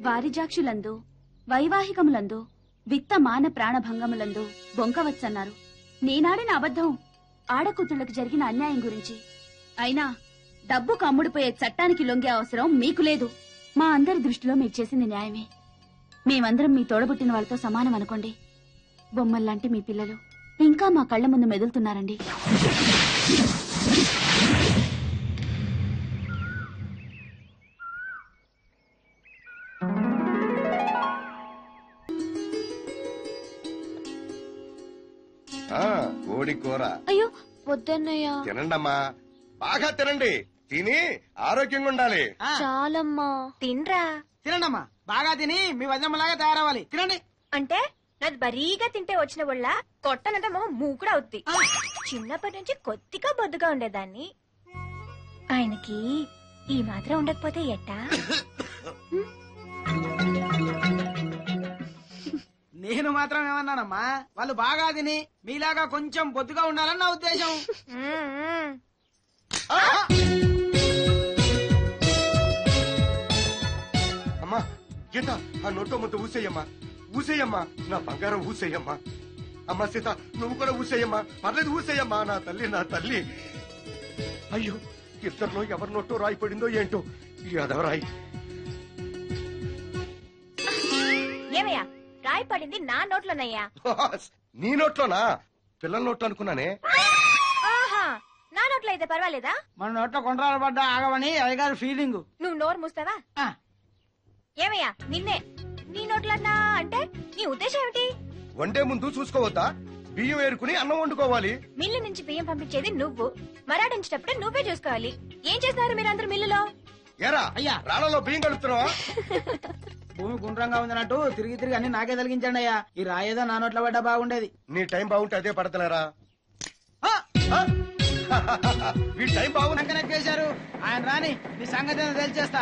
వారిజాక్షులందు వైవాహికములందు విత్త మాన ప్రాణభంగములందు బొంకవచ్చన్నారు నేనాడిన అబద్ధం ఆడకూతుళ్లకు జరిగిన అన్యాయం గురించి అయినా డబ్బు కమ్ముడిపోయే చట్టానికి లొంగే అవసరం మీకు లేదు మా అందరి దృష్టిలో మీరు చేసింది న్యాయమే మేమందరం మీ తోడబుట్టిన వాళ్ళతో సమానం అనుకోండి బొమ్మల్లాంటి మీ పిల్లలు ఇంకా మా కళ్ళ ముందు మెదులుతున్నారండి ఆ కోడి కూర అయ్యో వద్దన్నయ్య తినండమ్మా బాగా తినండి తిని ఆరోగ్యంగా ఉండాలి ఆ, చాలమ్మా తినరా తినండమ్మా బాగా తిని మీ వజనమ్మలాగా తయారవ్వాలి తినండి అంటే నాది బరీగా తింటే వచ్చిన వాళ్ళ కొట్టనంటే మొహం మూకుడు అవుద్ది చిన్నప్పటి నుంచి కొద్దిగా బొద్దుగా ఉండేదాన్ని ఆయనకి ఈ మాత్రం ఉండకపోతే ఎట్టా నేను మాత్రం ఏమన్నానమ్మా వాళ్ళు బాగా తిని మీలాగా కొంచెం బొద్దుగా ఉండాలని నా ఉద్దేశం మ్మ్, మ్మ్. అమ్మా గీత ఆ నోటో ముద్ద ఊసేయమ్మా ఊసేయమ్మా నా బంగారం ఊసేయమ్మా అమ్మా సీత నువ్వు కూడా ఊసేయమ్మా పర్లేదు ఊసేయమ్మా నా తల్లి నా తల్లి అయ్యో ఇద్దరిలో ఎవరి నోటో రాయి పడిందో ఏంటో ఈ అదవరాయి ఏమయ్యా రాయి పడింది నా నోట్లోనయ్యా నీ నోట్లోనా పిల్లల నోట్లో అనుకున్నానే ఆహా నా నోట్లో అయితే పర్వాలేదా మన నోట్లో కొండరాలు పడ్డా ఆగవని అయ్యగారు ఫీలింగ్ నువ్వు నోరు మూస్తావా ఏమయ్యా నిన్నే నీ నోట్లన్నా అంటే నీ ఉద్దేశం ఏమిటి వండే ముందు చూసుకోవద్దా బియ్యం ఏరుకుని అన్నం వండుకోవాలి మిల్లు నుంచి బియ్యం పంపించేది నువ్వు మరాడించేటప్పుడు నువ్వే చూసుకోవాలి ఏం చేస్తున్నారు మీరందరూ మిల్లులో ఎరా అయ్యా. రాళ్ళలో బియ్యం కలుపుతున్నావా భూమి గుండ్రంగా ఉందన్నట్టు తిరిగి తిరిగి అన్ని నాకే తలిగించండి అయ్యా ఈ రాయేదో నా నోట్లో పడ్డా బాగుండేది నీ టైం బాగుంటే అదే పడతలేరా ఆ, ఆ? మీ టైం బాగుంది పక్కన ఎక్కేశారు ఆయన రాని మీ సంగతి ఏందో తెలిచేస్తా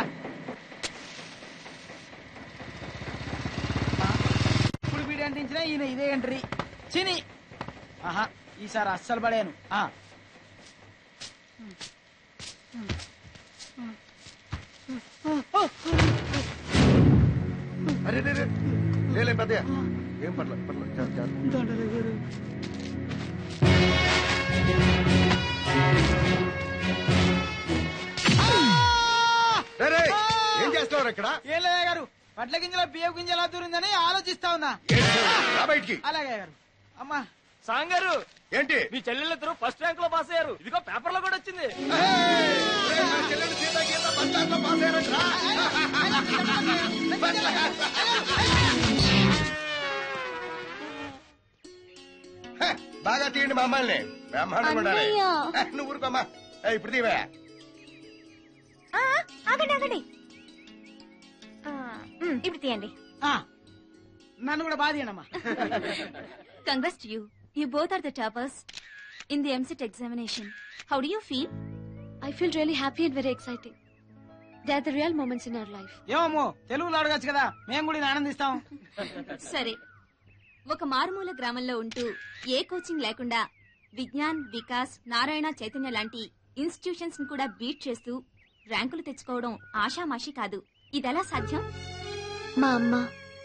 ఆ, ఇప్పుడు వీడు అంటించిన ఈయన ఇదే ఎంట్రీ చిని ఆహా ఈసారి అస్సలు పడాను ఆ, అరే రే, రే. లేలే పెద్దయ్య ఏం పర్లేదు పర్లేదు జాగ్రత్త, జాగ్రత్త. రే, రే, ఏం చేస్తున్నారు ఇక్కడ ఏం లేదా గారు పట్ల గింజల బియ్యం గింజల దూరిందని ఆలోచిస్తా ఉన్నా ఏంటి? రా బయటికి అలాగే గారు అమ్మా సాంగారు ఏంటి మీ చెల్లెళ్ళిద్దరూ ఫస్ట్ ర్యాంక్ లో పాస్ అయ్యారు ఇదిగో పేపర్ లో కూడా వచ్చింది ఏయ్! ఒరేయ్, నా చెల్లెలు సీత గీత బస్ స్టాండ్ లో పాస్ అయ్యారంట్రా. హే, బాగా తీయండి మా అమ్మాయిని బ్రహ్మాండంగా ఉండాలి అన్నయ్య. హే, నువ్వు ఊరుకోమ్మా ఏయ్, ఇప్పుడు తీవే ఆ, ఆగండి ఆగండి ఆ, మ్, ఇప్పుడు తీయండి ఆ, నన్ను కూడా బాధ అమ్మా Congrats to you. You both are the toppers in the MCET examination. How do you feel? I feel really happy and very exciting they are the real moments in our life ఏమో తెలుగులో అడగచ్చు కదా మేము కూడా ఈయన ఆనందిస్తాం సరే ఒక మారుమూల గ్రామంలో ఉంటూ ఏ కోచింగ్ లేకుండా విజ్ఞాన్ వికాస్ నారాయణ చైతన్య లాంటి ఇన్స్టిట్యూషన్స్ ని కూడా బీట్ చేస్తూ ర్యాంకులు తెచ్చుకోవడం ఆషామాషి కాదు ఇదెలా సాధ్యం మా అమ్మ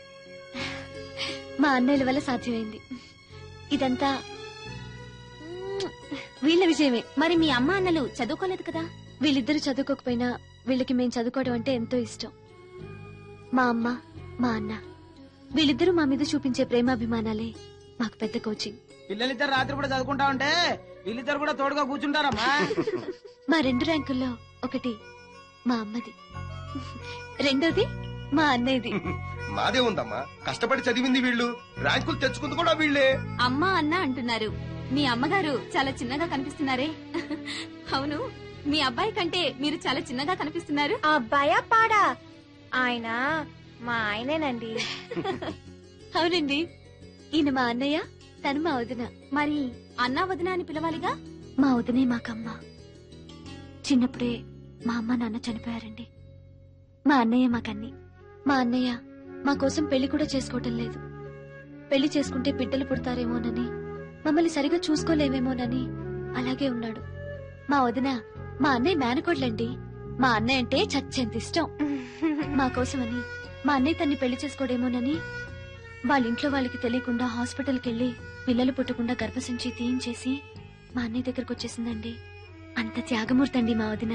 మా అన్నయ్యల వల్ల సాధ్యమైంది ఇదంతా మ్మ్, వీళ్ళ విజయమే మరి మీ అమ్మ అన్నలు చదువుకోలేదు కదా వీళ్ళిద్దరు చదువుకోకపోయినా వీళ్ళకి మేం చదువుకోవడం అంటే ఎంతో ఇష్టం మా అమ్మ మా అన్న వీళ్ళిద్దరూ మా మీద చూపించే ప్రేమాభిమానాలే మాకు పెద్ద కోచింగ్ పిల్లలిద్దరు రాత్రి కూడా చదువుకుంటా ఉంటే వీళ్ళిద్దరు కూడా తోడుగా కూర్చుంటారమ్మా మా రెండు ర్యాంకుల్లో ఒకటి మా అమ్మది రెండోది మా అన్నయ్యది మాదే ఉందమ్మా కష్టపడి చదివింది వీళ్ళు ర్యాంకులు తెచ్చుకుంది కూడా వీళ్ళే అమ్మ అన్న అంటున్నారు మీ అమ్మగారు చాలా చిన్నగా కనిపిస్తున్నారే అవును మీ అబ్బాయి కంటే మీరు చాలా చిన్నగా కనిపిస్తున్నారు ఆ అబ్బాయా పాడా ఆయన మా ఆయనేనండి అవునండి ఈయన మా అన్నయ్య తను మా వదిన మరి అన్నా వదిన అని పిలవాలిగా మా వదినే మాకమ్మ చిన్నప్పుడే మా అమ్మ నాన్న చనిపోయారండి మా అన్నయ్య మాకన్ని మా అన్నయ్య మా కోసం పెళ్లి కూడా చేసుకోవటం లేదు పెళ్లి చేసుకుంటే బిడ్డలు పుడతారేమోనని మమ్మల్ని సరిగా చూసుకోలేమేమోనని అలాగే ఉన్నాడు మా వదిన మా అన్నయ్య మేనకోడ్లండి మా అన్నయ్య అంటే చచ్చేంత ఇష్టం మా కోసమని మా అన్నయ్య తన్ని పెళ్లి చేసుకోడేమోనని వాళ్ళ ఇంట్లో వాళ్ళకి తెలియకుండా హాస్పిటల్కి వెళ్ళి పిల్లలు పుట్టకుండా గర్భసించి తీయించేసి మా అన్నయ్య దగ్గరకు వచ్చేసిందండి అంత త్యాగమూర్తి అండి మా వదిన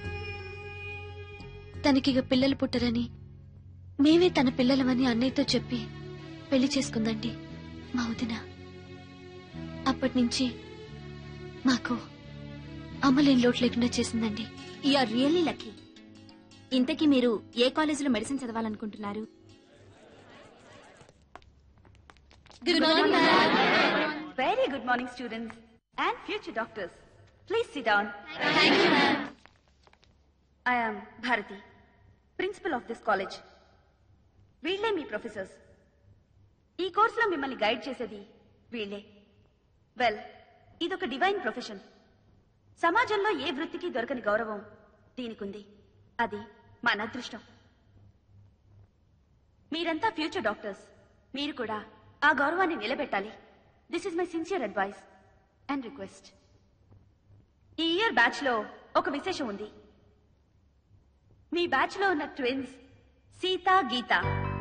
తనకిగ పిల్లలు పుట్టరని మేమే తన పిల్లలమని అన్నయ్యతో చెప్పి పెళ్లి చేసుకుందండి మా వదిన అప్పటి నుంచి మాకు అమ్మలేని లోటు లేకుండా చేసిందండి యు ఆర్ రియల్లీ లక్కీ ఇంతకీ మీరు ఏ కాలేజీలో మెడిసిన్ చదవాలనుకుంటున్నారు very good morning students and future doctors please sit down I am Bharathi principal of this college వీళ్ళే మీ ప్రొఫెసర్స్ ఈ కోర్సులో మిమ్మల్ని గైడ్ చేసేది వీళ్ళే వెల్ ఇదొక డివైన్ ప్రొఫెషన్ సమాజంలో ఏ వృత్తికి దొరకని గౌరవం దీనికుంది అది మన అదృష్టం మీరంతా ఫ్యూచర్ డాక్టర్స్ మీరు కూడా ఆ గౌరవాన్ని నిలబెట్టాలి this is my sincere advice and request ఈ ఇయర్ బ్యాచ్ లో ఒక విశేషం ఉంది మీ బ్యాచ్ లో ఉన్న ట్విన్స్ సీత గీత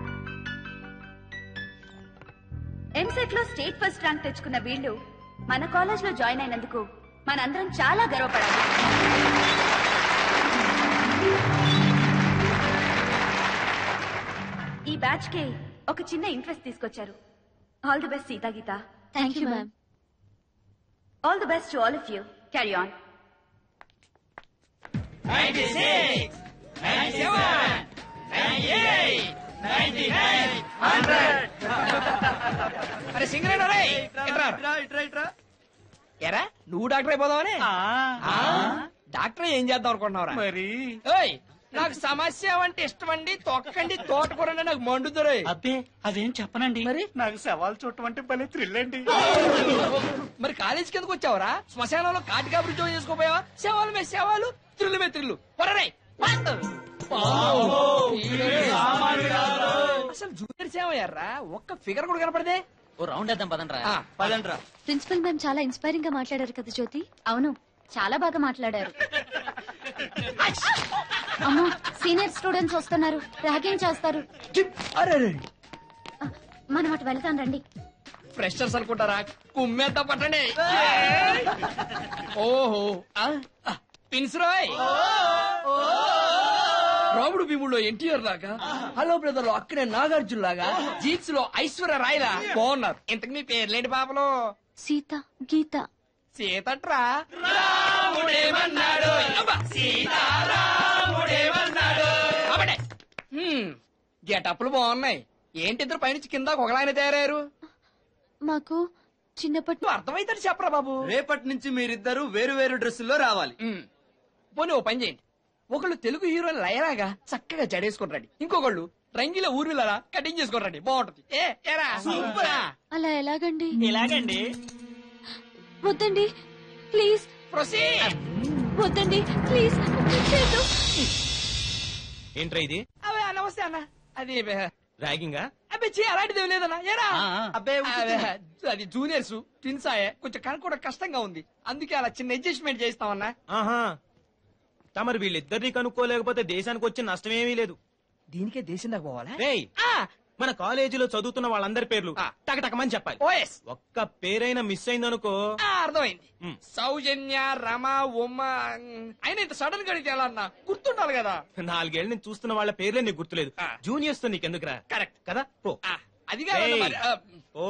ఎంసెట్ లో స్టేట్ ఫస్ట్ ర్యాంక్ తెచ్చుకున్న వీళ్ళు మన కాలేజ్ లో జాయిన్ అయినందుకు మనందరం చాలా గర్వపడాలి ఈ బ్యాచ్ కి ఒక చిన్న ఇంట్రెస్ట్ తీసుకొచ్చారు all the best Seetha Geetha thank you ma'am all the best to all of you carry on అరే సింగరేనా రే ఎరా నువ్వు డాక్టర్ అయిపోదావని ఆ, డాక్టర్ ఏం చేద్దాం అనుకుంటున్నావురా మరి ఏయ్ నాకు సమస్య అంటే ఇష్టమండి తొక్కండి తోటకూరండి నాకు మండుతురే అబ్బే అదేం చెప్పనండి మరి నాకు సవాల్ చూడటం అంటే పని థ్రిల్ అండి మరి కాలేజీకి ఎందుకు వచ్చావురా శ్మశానంలో కాటి కాబరి జోన్ చేసుకోపోయావా సేవలు మే సేవలు త్రిల్లు మే త్రిల్లు పొరరే అసలు జూనియర్ సేవ ఎర్రా ఒక్క ఫిగర్ కూడా కనపడదే ఓ రౌండ్ వేద్దాం పదండ్రా ఆ, పదండ్రా ప్రిన్సిపల్ మ్యామ్ చాలా ఇన్స్పైరింగ్ గా మాట్లాడారు కదా జ్యోతి అవును చాలా బాగా మాట్లాడారు అమ్మో సీనియర్ స్టూడెంట్స్ వస్తున్నారు ర్యాగింగ్ చేస్తారు అరే అరే మనం అటు వెళ్తాం రండి ఫ్రెషర్స్ అనుకుంటారా కుమ్మేద్దాం పట్టండి ఓహో ఆ, ఆ, పిన్స్ రాయ్ రాముడు భీముడు ఎన్టీఆర్ లాగా హలో బ్రదర్ లో అక్కడే నాగార్జున లాగా జీన్స్ లో ఐశ్వర్య రాయ్ లా బాగున్నారు ఇంతకు మీ పేర్లేంటి పాపలు సీత గీత సీతట్రా రాముడేమన్నాడు అబ్బా, సీతారాముడేమన్నాడు అబ్బడే. హ్మ్, గెటప్లు బాగున్నాయి ఏంటి ఇద్దరు పైనుంచి కింద ఒకలాయన తయారయ్యారు మాకు చిన్నప్పటి నువ్వు అర్థమైతే చెప్పరా బాబు రేపటి నుంచి మీరిద్దరు వేరు వేరు డ్రెస్సుల్లో రావాలి ఉమ్. పోనీ ఓ పని చేయండి ఒకళ్ళు తెలుగు హీరోయిన్ లయరాగా చక్కగా జడేసుకుని రండి ఇంకొకళ్ళు రంగిల ఊర్మిలరా కటింగ్ చేసుకుని రండి బాగుంటది ఏ ఏరా ఆ, అలా ఎలాగండి ఇలాగండి వద్దండి ప్లీజ్ proceed. వద్దండి ప్లీజ్ చేయొద్దు. ఏంట్రా ఇది అవే నమస్తే అన్న అది ర్యాగింగా అబ్బే చే అలాంటిది ఏం లేదన్నా ఏరా ఆ, ఆ. అబ్బే అదే, అది జూనియర్స్ ట్విన్స్ ఆయే కొంచెం కనుక్కోవడం కష్టంగా ఉంది అందుకే అలా చిన్న అడ్జస్ట్మెంట్ చేస్తామన్నా ఆహా తమరు వీళ్ళిద్దరిని కనుక్కోలేకపోతే దేశానికి వచ్చే నష్టమేమీ లేదు దీనికే దేశం దాకా పోవాలా రేయ్ ఆ, మన కాలేజీలో చదువుతున్న వాళ్ళందరి పేర్లు ఆ. టకటకమని చెప్పాలి ఓఎస్ ఒక్క పేరైనా మిస్ అయిందనుకో ఆ, అర్థమైంది ఉమ్. సౌజన్య రమ ఉమ్మ అయినా ఇంత సడన్ గా అడిగితే ఎలా అన్నా గుర్తుండాలి కదా నాలుగేళ్ల నుంచి చూస్తున్న వాళ్ళ పేర్లే నీకు గుర్తులేదు ఆ. జూనియర్స్ తో నీకెందుకురా కరెక్ట్ కదా పో ఆ, అది కాదన్న ఏయ్. మరి, ఆ, oh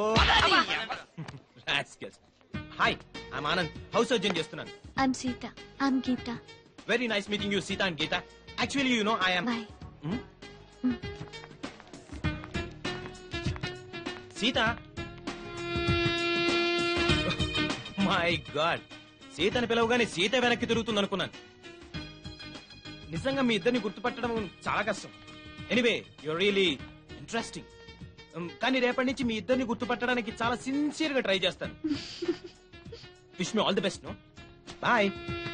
hi I'm Anand house surgeon చేస్తున్నాను I'm Seetha I'm Geetha very nice meeting you Seetha and Geetha actually you know I'm boy Seetha my god సీతని పిలవగానే సీత వెనక్కి తిరుగుతుంది అనుకున్నాను నిజంగా మీ ఇద్దరిని గుర్తుపట్టడం చాలా కష్టం ఎనీవే యు రియలీ ఇంట్రెస్టింగ్ కానీ రేపటి నుంచి మీ ఇద్దరిని గుర్తుపట్టడానికి చాలా సిన్సియర్ గా ట్రై చేస్తాను wish me all the best no bye